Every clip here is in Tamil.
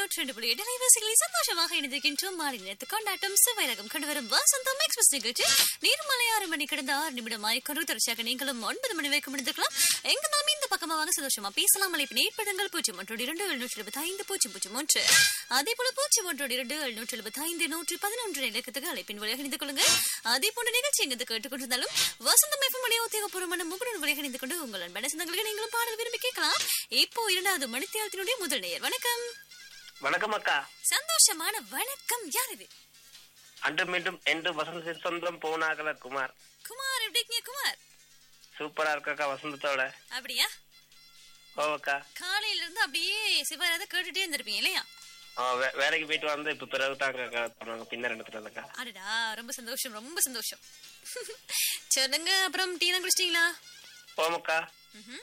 நூற்றி ரெண்டு புள்ளி எட்டு அலைவாசிகளில் சந்தோஷமாக இணைந்திருக்கின்றோம் மாலை நேரத்து கொண்டாட்டம் சுவைரகம் கொண்டு வரும் வசந்தம் எக்ஸ்பிரஸ் நிகழ்ச்சி நீர்மலை ஆறு மணி கடந்த ஆறு நிமிடம் ஆயிக்கொண்டு தொடர்ச்சியாக நீங்களும் ஒன்பது மணி வரைக்கும் இருந்துக்கலாம் எங்க நாம இந்த பக்கமா வாங்க சந்தோஷமா பேசலாம் அழைப்பு நீர்ப்படங்கள் பூஜ்ஜியம் ஒன்றோடு இரண்டு எழுநூற்றி எழுபத்தி ஐந்து பூஜ்ஜியம் பூஜ்ஜியம் ஒன்று அதே போல பூஜ்ஜியம் ஒன்றோடு இரண்டு எழுநூற்றி எழுபத்தி ஐந்து நூற்றி பதினொன்று இலக்கத்துக்கு அழைப்பின் வழியாக இணைந்து கொள்ளுங்க அதே போன்ற நிகழ்ச்சி எங்கு கேட்டுக்கொண்டிருந்தாலும் வசந்தம் எஃப்எம் வழியாக உத்தியோகபூர்வமான முகடன் வழியாக இணைந்து கொண்டு உங்கள் அன்பான சொந்தங்களுக்கு நீங்களும் பாடல் விரும்பி கேட்கலாம் இப்போ இரண்டாவது மணித்தியாலத்தினுடைய முதல் நேயர் வணக்கம் வணக்கம் அக்கா சந்தோஷமான வணக்கம் யார் இது அன்று மீண்டும் என்று வசந்த சொந்தம் போனாகல குமார் குமார் எப்படி இருக்கீங்க குமார் சூப்பரா இருக்கக்கா வசந்தத்தோட அப்படியா ஓ அக்கா காலையில இருந்து அப்படியே சிவராத கேட்டுட்டே இருந்திருப்பீங்க இல்லையா ஆ, வே- வேலைக்கு போயிட்டு வந்து இப்ப பிறகு தாங்க அக்கா போனாங்க பின்னர் இடத்துல அக்கா அடடா ரொம்ப சந்தோஷம் ரொம்ப சந்தோஷம் சொல்லுங்க அப்புறம் டீனா குடிச்சிட்டீங்களா ஓமக்கா ம்ஹும்.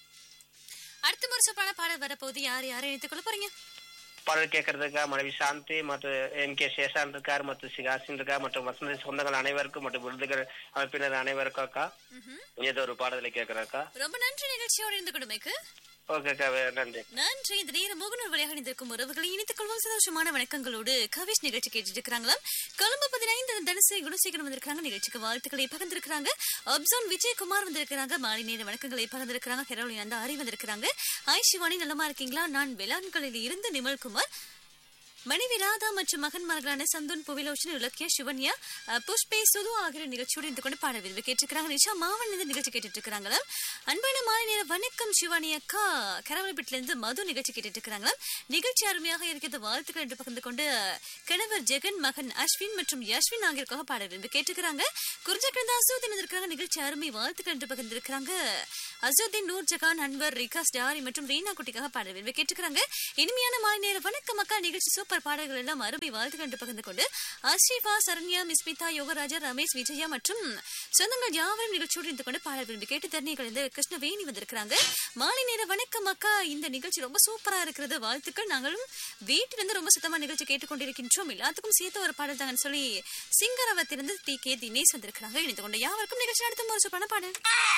அடுத்த முறை சூப்பரான பாடல் வரப்போகுது யார் யாரை இணைத்துக் கொள்ள போறீங்க பாடல் கேட்கறதுக்கா மனைவி சாந்தி மற்றும் என் கே சேஷான் இருக்கார் மற்றும் சிகாசின் இருக்கார் மற்றும் வசந்த சொந்தங்கள் அனைவருக்கும் மற்றும் விருதுகள் அமைப்பினர் அனைவருக்கும் அக்கா ம்ஹும். ஏதோ ஒரு பாடலை கேட்கறக்கா ரொம்ப நன்றி நிகழ்ச்சியோடு இருந்து கொடுமைக்கு ஓகே அக்கா வே- நன்றி நன்றி இந்த நேரம் முகநூல் வழியாக இணைந்திருக்கும் உறவுகளை இணைத்துக் கொள்வோம் சந்தோஷமான வணக்கங்களோடு கவிஷ் நிகழ்ச்சி கேட்டுட்டு இருக்கிறாங்களாம் கொழும்பு பதினைந்து தனுசு குணசேகரம் வந்திருக்காங்க நிகழ்ச்சிக்கு வாழ்த்துக்களை பகிர்ந்திருக்கிறாங்க அப்சோன் விஜயகுமார் வந்திருக்கிறாங்க மாலை நேர வணக்கங்களை பகிர்ந்திருக்கிறாங்க ஹெரோலின் அந்த ஆரி வந்திருக்கிறாங்க ஹாய் சிவானி நலமா இருக்கீங்களா நான் வெளான்களில் இருந்து நிமல்குமார் மனைவி ராதா மற்றும் மகன்மார்களான சந்துன் புவிலோச்சன் இலக்கிய சிவன்யா அஹ், புஷ்பே சுது ஆகியோர் நிகழ்ச்சியோடு இருந்து கொண்டு பாட விரும்பி கேட்டிருக்கிறாங்க நிஷா மாவன் இந்த நிகழ்ச்சி கேட்டுட்டு இருக்கிறாங்களா அன்பான மாலை நேர வணக்கம் சிவானி அக்கா கரவலப்பட்டில இருந்து மது நிகழ்ச்சி கேட்டுட்டு இருக்கிறாங்களா நிகழ்ச்சி அருமையாக இருக்கிறது வாழ்த்துக்கள் என்று பகிர்ந்து கொண்டு அஹ், கணவர் ஜெகன் மகன் அஸ்வின் மற்றும் யஸ்வின் ஆகியோருக்காக பாட விரும்பி கேட்டிருக்கிறாங்க குர்ஜக்கிருந்த அசூதீன் இருக்கிறாங்க நிகழ்ச்சி அருமை வாழ்த்துக்கள் என்று பகிர்ந்திருக்கிறாங்க அசூதீன் நூர் ஜகான் அன்வர் ரிகாஸ் டாரி மற்றும் ரீனா குட்டிக்காக பாட விரும்பி கேட்டிருக்கிறாங்க இனிமையான மாலை நேர வணக்கம் அக்கா நிகழ்ச்சி சூப்பர் பாடல்கள் எல்லாம் அருமை வாழ்த்துக்கள் என்று பகிர்ந்து கொண்டு அஸ்ரீஃபா சரண்யா மிஸ்மிதா யோகராஜா ரமேஷ் விஜயா மற்றும் சொந்தங்கள் யாவரும் நிகழ்ச்சியோடு இருந்து கொண்டு பாடல் விரும்பி கேட்டு தரணிகள் இந்த கிருஷ்ணவேணி வந்திருக்கிறாங்க மாலை நேர வணக்கம் அக்கா இந்த நிகழ்ச்சி ரொம்ப சூப்பரா இருக்கிறது வாழ்த்துக்கள் நாங்களும் வீட்டிலிருந்து ரொம்ப சுத்தமா நிகழ்ச்சி கேட்டுக்கொண்டிருக்கின்றோம் எல்லாத்துக்கும் சேர்த்து ஒரு பாடல் தாங்கன்னு சொல்லி சிங்கரவத்திலிருந்து டி கே தினேஷ் வந்திருக்கிறாங்க இணைந்து கொண்டு யாவருக்கும் நிகழ்ச்சி நடத்தும் ஒரு சூப்பரான பாடல்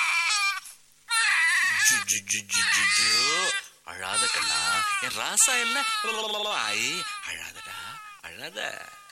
ஜு, ஜு, ஜு, ஜு, ஜு, ஜு. அழாத கண்ணா என் ராசா இல்ல ஐ அழாதடா அழாத